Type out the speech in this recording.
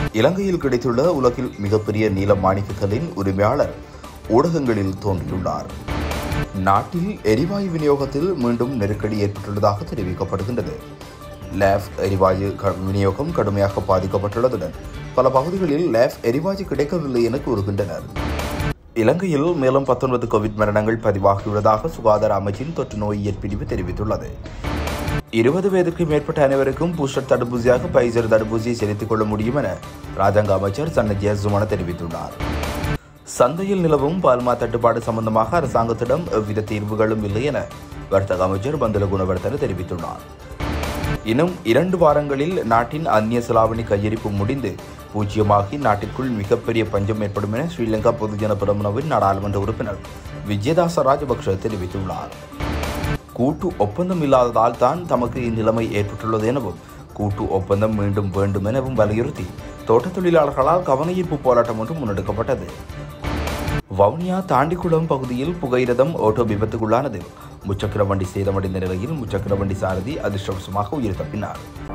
இலங்கையில் கிடைத்துள்ள உலகில் மிகப்பெரிய நீல மாணிக்கக்கலின் உரிமையாளர் ஊடகங்களில் தோன்றியுள்ளார் நாட்டில் எரிவாயு விநியோகத்தில் மீண்டும் நெருக்கடி ஏற்பட்டுள்ளதாக தெரிவிக்கப்படுகின்றது லேப் எரிவாயு க- விநியோகம் கடுமையாக பாதிக்கப்பட்டுள்ளதுடன் பல பகுதிகளில் லேப் எரிவாயு கிடைக்கவில்லை என கூறுகின்றனர் இலங்கையில் மேலும் 19 கோவிட் மரணங்கள் பதிவாகியுள்ளதாக சுகாதார அமைச்சின் தொற்று நோயியல் பிரிவு தெரிவித்துள்ளது இருபது வயதுக்கு மேற்பட்ட அனைவருக்கும் பூஸ்டர் தடுப்பூசியாக பைசர் தடுப்பூசியை செலுத்திக் கொள்ள முடியும் என ராஜாங்க அமைச்சர் சன்ன ஜெயசுமன தெரிவித்துள்ளார் சந்தையில் நிலவும் பால்மா தட்டுப்பாடு சம்பந்தமாக அரசாங்கத்திடம் எவ்வித தீர்வுகளும் இல்லை என வர்த்தக அமைச்சர் பந்துல குணவர்த்தன தெரிவித்துள்ளார் இன்னும் இரண்டு வாரங்களில் நாட்டின் அந்நிய செலாவணி கையிருப்பு முடிந்து பூஜ்ஜியமாகி நாட்டிற்குள் மிகப்பெரிய பஞ்சம் ஏற்படும் என ஸ்ரீலங்கா பொதுஜன பிரமுனவின் நாடாளுமன்ற உறுப்பினர் விஜயதாச ராஜபக்ஷ தெரிவித்துள்ளார் கூட்டு ஒப்பந்தம் இல்லாததால் தான் தமக்கு இந்நிலைமை ஏற்பட்டுள்ளது எனவும் கூட்டு ஒப்பந்தம் மீண்டும் வேண்டும் எனவும் வலியுறுத்தி தோட்டத் தொழிலாளர்களால் கவனஈர்ப்பு போராட்டம் ஒன்று முன்னெடுக்கப்பட்டது வவுனியா தாண்டிக்குளம் பகுதியில் புகையிரதம் ஓட்டோ விபத்துக்குள்ளானது முச்சக்கர வண்டி சேதமடைந்த நிலையில் முச்சக்கர வண்டி சாரதி அதிர்ஷ்டவசமாக உயிர் தப்பினார்